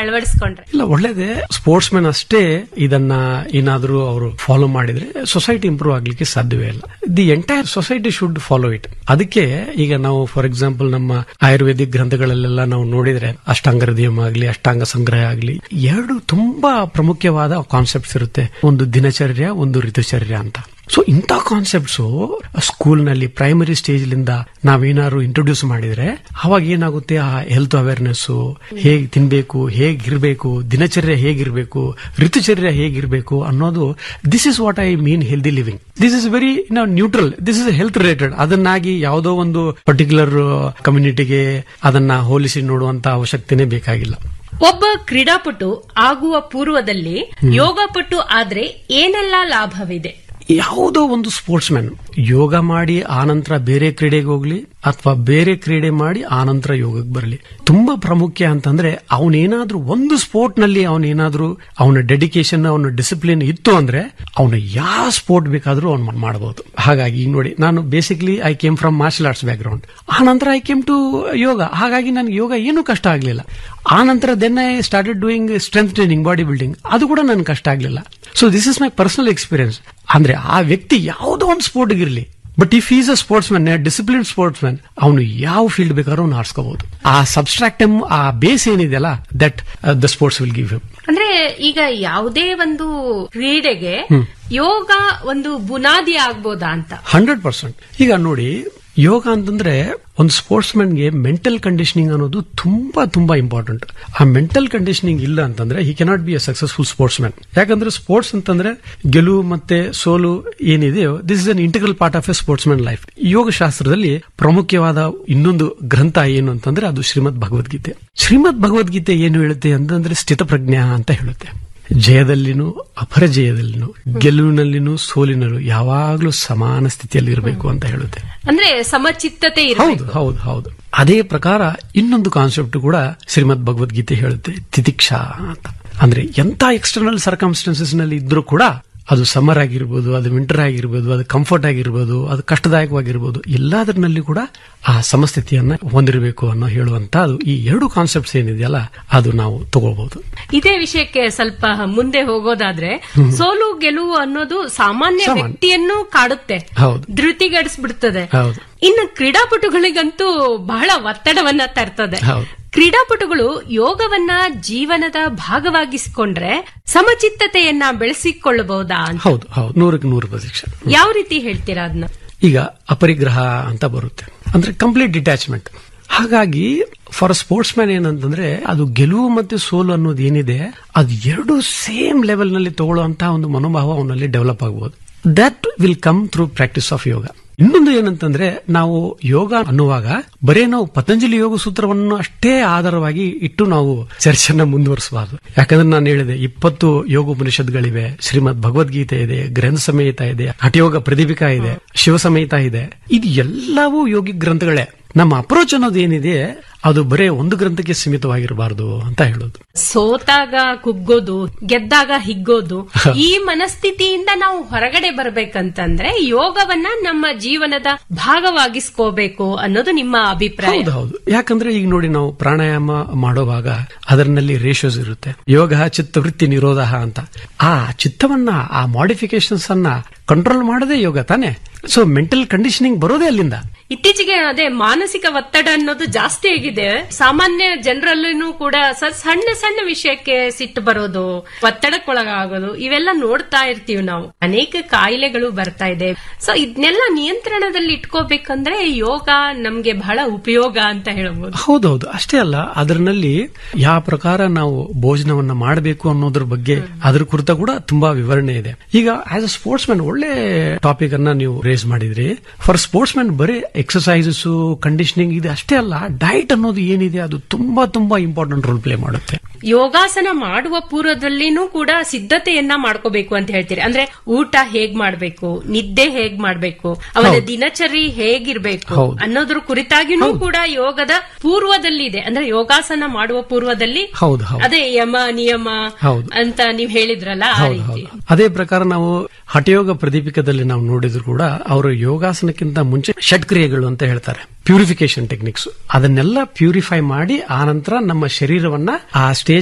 ಅಳವಡಿಸ್ಕೊಂಡ್ರೆ ಇಲ್ಲ ಒಳ್ಳೇದೇ sports men ಅಷ್ಟೇ ಇದನ್ನ ಏನಾದ್ರೂ ಅವರು ಫಾಲೋ ಮಾಡಿದ್ರೆ ಸೊಸೈಟಿ ಇಂಪ್ರೂವ್ ಆಗ್ಲಿಕ್ಕೆ ಸಾಧ್ಯವೇ ಇಲ್ಲ the entire society should follow it ಅದಕ್ಕೆ ಈಗ ನಾವು ಫಾರ್ ಎಕ್ಸಾಂಪಲ್ ನಮ್ಮ ಆಯುರ್ವೇದಿಕ್ ಗ್ರಂಥಗಳಲ್ಲೆಲ್ಲ ನಾವು ನೋಡಿದ್ರೆ ಅಷ್ಟಾಂಗ ಹೃದಯಂ ಆಗ್ಲಿ ಅಷ್ಟಾಂಗ ಸಂಗ್ರಹ ಆಗ್ಲಿ ಎರಡು ತುಂಬಾ ಪ್ರಮುಖವಾದ ಕಾನ್ಸೆಪ್ಟ್ಸ್ ಇರುತ್ತೆ ಒಂದು ದಿನಚರ್ಯ ಒಂದು ಋತುಚರ್ಯ ಅಂತ ಸೊ ಇಂಥ ಕಾನ್ಸೆಪ್ಟ್ಸ್ ಸ್ಕೂಲ್ ನಲ್ಲಿ ಪ್ರೈಮರಿ ಸ್ಟೇಜ್ ಲಿಂದ ನಾವೇನಾದ್ರು ಇಂಟ್ರೊಡ್ಯೂಸ್ ಮಾಡಿದ್ರೆ ಅವಾಗ ಏನಾಗುತ್ತೆ ಆ ಹೆಲ್ತ್ ಅವೇರ್ನೆಸ್ ಹೇಗ್ ತಿನ್ಬೇಕು ಹೇಗಿರ್ಬೇಕು ದಿನಚರ್ಯ ಹೇಗಿರ್ಬೇಕು ಋತುಚರ್ಯ ಹೇಗಿರ್ಬೇಕು ಅನ್ನೋದು this is what I mean healthy living this is very neutral this is health related ಅದನ್ನಾಗಿ ಯಾವುದೋ ಒಂದು ಪರ್ಟಿಕ್ಯುಲರ್ ಕಮ್ಯುನಿಟಿಗೆ ಅದನ್ನ ಹೋಲಿಸಿ ನೋಡುವಂತ ಅವಶ್ಯಕತೆನೇ ಬೇಕಾಗಿಲ್ಲ ಒಬ್ಬ ಕ್ರೀಡಾಪಟು ಆಗುವ ಪೂರ್ವದಲ್ಲಿ ಯೋಗಪಟು ಆದ್ರೆ ಏನೆಲ್ಲ ಲಾಭವಿದೆ ಯಾವುದೋ ಒಂದು ಸ್ಪೋರ್ಟ್ಸ್ ಮ್ಯಾನ್ ಯೋಗ ಮಾಡಿ ಆನಂತರ ಬೇರೆ ಕ್ರೀಡೆಗೆ ಹೋಗ್ಲಿ ಅಥವಾ ಬೇರೆ ಕ್ರೀಡೆ ಮಾಡಿ ಆನಂತರ ಯೋಗಕ್ಕೆ ಬರಲಿ ತುಂಬಾ ಪ್ರಾಮುಖ್ಯ ಅಂತಂದ್ರೆ ಅವನೇನಾದ್ರೂ ಒಂದು ಸ್ಪೋರ್ಟ್ ನಲ್ಲಿ ಅವನೇನಾದ್ರೂ ಅವನ ಡೆಡಿಕೇಶನ್ ಅವನ ಡಿಸಿಪ್ಲಿನ್ ಇತ್ತು ಅಂದ್ರೆ ಅವನು ಯಾವ ಸ್ಪೋರ್ಟ್ ಬೇಕಾದ್ರೂ ಅವ್ನು ಮಾಡಬಹುದು ಹಾಗಾಗಿ ಈಗ ನೋಡಿ ನಾನು basically I came from martial arts background ಆ ನಂತರ ಐ ಕೇಮ್ ಟು ಯೋಗ ಹಾಗಾಗಿ ನನಗೆ ಯೋಗ ಏನೂ ಕಷ್ಟ ಆಗಲಿಲ್ಲ ಆ ನಂತರ then I started doing strength training body building ಅದು ಕೂಡ ನನ್ಗೆ ಕಷ್ಟ ಆಗಲಿಲ್ಲ so this is my personal experience ಅಂದ್ರೆ ಆ ವ್ಯಕ್ತಿ ಯಾವುದೋ ಒಂದು ಸ್ಪೋರ್ಟ್ ಇರಲಿ but if is a sportsman discipline sportsman ಅವನು ಯಾವ ಫೀಲ್ಡ್ ಬೇಕಾದ್ರೂ ಅವ್ನು ಆರಿಸ್ಕೋಬಹುದು ಆ ಸಬ್ಸ್ಟ್ರಾಕ್ಟಮ್ ಆ ಬೇಸ್ ಏನಿದೆಯಲ್ಲ that the sports will give him ಅಂದ್ರೆ ಈಗ ಯಾವುದೇ ಒಂದು ಕ್ರೀಡೆಗೆ ಯೋಗ ಒಂದು ಬುನಾದಿ ಆಗ್ಬೋದಾ ಅಂತ ಹಂಡ್ರೆಡ್ ಪರ್ಸೆಂಟ್ ಈಗ ನೋಡಿ ಯೋಗ ಅಂತಂದ್ರೆ ಒಂದು ಸ್ಪೋರ್ಟ್ಸ್ ಗೆ ಮೆಂಟಲ್ ಕಂಡೀಷನಿಂಗ್ ಅನ್ನೋದು ತುಂಬಾ ತುಂಬಾ ಇಂಪಾರ್ಟೆಂಟ್ ಆ ಮೆಂಟಲ್ ಕಂಡೀಷನಿಂಗ್ ಇಲ್ಲ ಅಂತಂದ್ರೆ he cannot be a successful sportsman ಯಾಕಂದ್ರೆ ಸ್ಪೋರ್ಟ್ಸ್ ಅಂತಂದ್ರೆ ಗೆಲುವು ಮತ್ತೆ ಸೋಲು ಏನಿದೆಯೋ this is an integral part of a sportsman life yoga ಶಾಸ್ತ್ರದಲ್ಲಿ ಪ್ರಾಮುಖ್ಯವಾದ ಇನ್ನೊಂದು ಗ್ರಂಥ ಏನು ಅಂತಂದ್ರೆ ಅದು ಶ್ರೀಮದ್ ಭಗವದ್ಗೀತೆ ಶ್ರೀಮದ್ ಭಗವದ್ಗೀತೆ ಏನು ಹೇಳುತ್ತೆ ಅಂತಂದ್ರೆ ಸ್ಥಿತಪ್ರಜ್ಞಾ ಅಂತ ಹೇಳುತ್ತೆ ಜಯದಲ್ಲಿನೂ ಅಪರಜಯದಲ್ಲಿನೂ ಗೆಲುವಿನಲ್ಲಿನೂ ಸೋಲಿನಲ್ಲೂ ಯಾವಾಗಲೂ ಸಮಾನ ಸ್ಥಿತಿಯಲ್ಲಿ ಇರಬೇಕು ಅಂತ ಹೇಳುತ್ತೆ ಅಂದ್ರೆ ಸಮಚಿತ್ತತೆ ಹೌದು ಇರಬೇಕು ಹೌದು ಹೌದು ಅದೇ ಪ್ರಕಾರ ಇನ್ನೊಂದು ಕಾನ್ಸೆಪ್ಟ್ ಕೂಡ ಶ್ರೀಮದ್ ಭಗವದ್ಗೀತೆ ಹೇಳುತ್ತೆ ತಿತಿಕ್ಷಾ ಅಂತ ಅಂದ್ರೆ ಎಂತ ಎಕ್ಸ್ಟರ್ನಲ್ ಸರ್ಕಮ್ಸ್ಟೆನ್ಸಸ್ ನಲ್ಲಿ ಇದ್ರೂ ಕೂಡ ಅದು ಸಮ್ಮರ್ ಆಗಿರ್ಬೋದು ಅದು ವಿಂಟರ್ ಆಗಿರ್ಬೋದು ಅದು ಕಂಫರ್ಟ್ ಆಗಿರ್ಬೋದು ಅದು ಕಷ್ಟದಾಯಕವಾಗಿರ್ಬೋದು ಎಲ್ಲದರಲ್ಲಿ ಕೂಡ ಆ ಸಮಸ್ಥಿತಿಯನ್ನ ಹೊಂದಿರಬೇಕು ಅನ್ನೋ ಹೇಳುವಂತ ಅದು ಈ ಎರಡು ಕಾನ್ಸೆಪ್ಟ್ಸ್ ಏನಿದೆಯಲ್ಲ ಅದು ನಾವು ತಗೋಬಹುದು ಇದೇ ವಿಷಯಕ್ಕೆ ಸ್ವಲ್ಪ ಮುಂದೆ ಹೋಗೋದಾದ್ರೆ ಸೋಲು ಗೆಲುವು ಅನ್ನೋದು ಸಾಮಾನ್ಯ ಸಾಮಾನ್ಯ. ವ್ಯಕ್ತಿಯನ್ನು ಕಾಡುತ್ತೆ ಹೌದು ಧೃತಿಗಡಿಸ್ಬಿಡ್ತದೆ ಹೌದು ಇನ್ನು ಕ್ರೀಡಾಪಟುಗಳಿಗಂತೂ ಬಹಳ ಒತ್ತಡವನ್ನ ತರ್ತದೆ ಹೌದು ಕ್ರೀಡಾಪಟುಗಳು ಯೋಗವನ್ನ ಜೀವನದ ಭಾಗವಾಗಿಸಿಕೊಂಡ್ರೆ ಸಮಚಿತ್ತತೆಯನ್ನ ಬೆಳೆಸಿಕೊಳ್ಳಬಹುದಾ ಅಂತ ಹೌದು ಹೌದು ನೂರಕ್ಕೆ ನೂರು ಪ್ರತಿಶತ ಯಾವ ರೀತಿ ಹೇಳ್ತೀರಾ ಅದನ್ನ ಈಗ ಅಪರಿಗ್ರಹ ಅಂತ ಬರುತ್ತೆ ಅಂದ್ರೆ ಕಂಪ್ಲೀಟ್ ಡಿಟ್ಯಾಚ್ಮೆಂಟ್ ಹಾಗಾಗಿ ಫಾರ್ ಸ್ಪೋರ್ಟ್ಸ್ ಮ್ಯಾನ್ ಏನಂತಂದ್ರೆ ಅದು ಗೆಲುವು ಮತ್ತೆ ಸೋಲು ಅನ್ನೋದು ಏನಿದೆ ಅದು ಎರಡು ಸೇಮ್ ಲೆವೆಲ್ ನಲ್ಲಿ ತಗೊಳ್ಳುವಂತಹ ಒಂದು ಮನೋಭಾವ ಅವನಲ್ಲಿ ಡೆವಲಪ್ ಆಗಬಹುದು that will come through practice of yoga ಇನ್ನೊಂದು ಏನಂತಂದ್ರೆ ನಾವು ಯೋಗ ಅನ್ನುವಾಗ ಬರೇ ನಾವು ಪತಂಜಲಿ ಯೋಗ ಸೂತ್ರವನ್ನು ಅಷ್ಟೇ ಆಧಾರವಾಗಿ ಇಟ್ಟು ನಾವು ಚರ್ಚೆನ ಮುಂದುವರಿಸಬಾರದು ಯಾಕಂದ್ರೆ ನಾನು ಹೇಳಿದೆ ಇಪ್ಪತ್ತು ಯೋಗೋಪನಿಷತ್ಗಳಿವೆ ಶ್ರೀಮದ್ ಭಗವದ್ಗೀತೆ ಇದೆ ಗ್ರಂಥ ಸಮೇತ ಇದೆ ಹಠಯೋಗ ಪ್ರದೀಪಿಕಾ ಇದೆ ಶಿವ ಸಮೇತ ಇದೆ ಇದು ಎಲ್ಲವೂ ಯೋಗಿಕ್ ಗ್ರಂಥಗಳೇ ನಮ್ಮ ಅಪ್ರೋಚ್ ಅನ್ನೋದು ಏನಿದೆ ಅದು ಬರೇ ಒಂದು ಗ್ರಂಥಕ್ಕೆ ಸೀಮಿತವಾಗಿರಬಾರದು ಅಂತ ಹೇಳೋದು ಸೋತಾಗ ಕುಗ್ಗೋದು ಗೆದ್ದಾಗ ಹಿಗ್ಗೋದು ಈ ಮನಸ್ಥಿತಿಯಿಂದ ನಾವು ಹೊರಗಡೆ ಬರ್ಬೇಕಂತಂದ್ರೆ ಯೋಗವನ್ನ ನಮ್ಮ ಜೀವನದ ಭಾಗವಾಗಿಸ್ಕೋಬೇಕು ಅನ್ನೋದು ನಿಮ್ಮ ಅಭಿಪ್ರಾಯ ಹೌದು ಹೌದು ಯಾಕಂದ್ರೆ ಈಗ ನೋಡಿ ನಾವು ಪ್ರಾಣಾಯಾಮ ಮಾಡುವಾಗ ಅದರಲ್ಲಿ ರೇಷೋಸ್ ಇರುತ್ತೆ ಯೋಗ ಚಿತ್ತವೃತ್ತಿ ನಿರೋಧ ಅಂತ ಆ ಚಿತ್ತವನ್ನ ಆ ಮಾಡಿಫಿಕೇಶನ್ಸ್ ಅನ್ನ ಕಂಟ್ರೋಲ್ ಮಾಡೋದೇ ಯೋಗ ತಾನೆ ಸೊ ಮೆಂಟಲ್ ಕಂಡೀಷನಿಂಗ್ ಬರೋದೇ ಅಲ್ಲಿಂದ ಇತ್ತೀಚೆಗೆ ಅದೇ ಮಾನಸಿಕ ಒತ್ತಡ ಅನ್ನೋದು ಜಾಸ್ತಿ ಆಗಿದೆ ಸಾಮಾನ್ಯ ಜನರಲ್ಲೂ ಕೂಡ ಸ- ಸಣ್ಣ ಸಣ್ಣ ವಿಷಯಕ್ಕೆ ಸಿಟ್ಟು ಬರೋದು ಒತ್ತಡಕ್ಕೊಳಗಾಗೋದು ಇವೆಲ್ಲ ನೋಡ್ತಾ ಇರ್ತೀವಿ ನಾವು ಅನೇಕ ಕಾಯಿಲೆಗಳು ಬರ್ತಾ ಇದೆ ಸೊ ಇದನ್ನೆಲ್ಲ ನಿಯಂತ್ರಣದಲ್ಲಿ ಇಟ್ಕೋಬೇಕಂದ್ರೆ ಯೋಗ ನಮ್ಗೆ ಬಹಳ ಉಪಯೋಗ ಅಂತ ಹೇಳ್ಬೋದು ಹೌದೌದು ಅಷ್ಟೇ ಅಲ್ಲ ಅದರಲ್ಲಿ ಯಾವ ಪ್ರಕಾರ ನಾವು ಭೋಜನವನ್ನ ಮಾಡಬೇಕು ಅನ್ನೋದ್ರ ಬಗ್ಗೆ ಅದ್ರ ಕುರಿತ ಕೂಡ ತುಂಬಾ ವಿವರಣೆ ಇದೆ ಈಗ ಆಸ್ ಅ ಸ್ಪೋರ್ಟ್ಸ್ ಮ್ಯಾನ್ ಒಳ್ಳೆ ಟಾಪಿಕ್ ಅನ್ನ ನೀವು ರೇಸ್ ಮಾಡಿದ್ರಿ ಫಾರ್ ಸ್ಪೋರ್ಟ್ಸ್ ಮ್ಯಾನ್ ಬರೀ ಎಕ್ಸಸೈಸಸ್ ಕಂಡೀಷನಿಂಗ್ ಇದೆ ಅಷ್ಟೇ ಅಲ್ಲ ಡಯಟ್ ಅನ್ನೋದು ಏನಿದೆ ಅದು ತುಂಬಾ ತುಂಬಾ ಇಂಪಾರ್ಟೆಂಟ್ ರೋಲ್ ಪ್ಲೇ ಮಾಡುತ್ತೆ ಯೋಗಾಸನ ಮಾಡುವ ಪೂರ್ವದಲ್ಲಿನೂ ಕೂಡ ಸಿದ್ಧತೆಯನ್ನ ಮಾಡ್ಕೋಬೇಕು ಅಂತ ಹೇಳ್ತೀರಿ ಅಂದ್ರೆ ಊಟ ಹೇಗ್ ಮಾಡ್ಬೇಕು ನಿದ್ದೆ ಹೇಗ್ ಮಾಡ್ಬೇಕು ಅವನ ದಿನಚರಿ ಹೇಗಿರ್ಬೇಕು ಹೌದು. ಅನ್ನೋದ್ರ ಕುರಿತಾಗಿನೂ ಕೂಡ ಯೋಗದ ಪೂರ್ವದಲ್ಲಿದೆ ಅಂದ್ರೆ ಯೋಗಾಸನ ಮಾಡುವ ಪೂರ್ವದಲ್ಲಿ ಹೌದು ಹೌದು ಅದೇ ಯಮ ನಿಯಮ ಹೌದು. ಅಂತ ನೀವ್ ಹೇಳಿದ್ರಲ್ಲ ಆ ಹೌದು ರೀತಿ ಹೌದು ಅದೇ ಪ್ರಕಾರ ನಾವು ಹಠಯೋಗ ಪ್ರದೀಪಿಕದಲ್ಲಿ ನಾವು ನೋಡಿದ್ರು ಕೂಡ ಅವರು ಯೋಗಾಸನಕ್ಕಿಂತ ಮುಂಚೆ ಷಟ್ಕ್ರಿಯೆಗಳು ಅಂತ ಹೇಳ್ತಾರೆ ಪ್ಯೂರಿಫಿಕೇಶನ್ ಟೆಕ್ನಿಕ್ಸ್ ಅದನ್ನೆಲ್ಲ ಪ್ಯೂರಿಫೈ ಮಾಡಿ ಆ ನಂತರ ನಮ್ಮ ಶರೀರವನ್ನ ಆ ಸ್ಟೇಜ್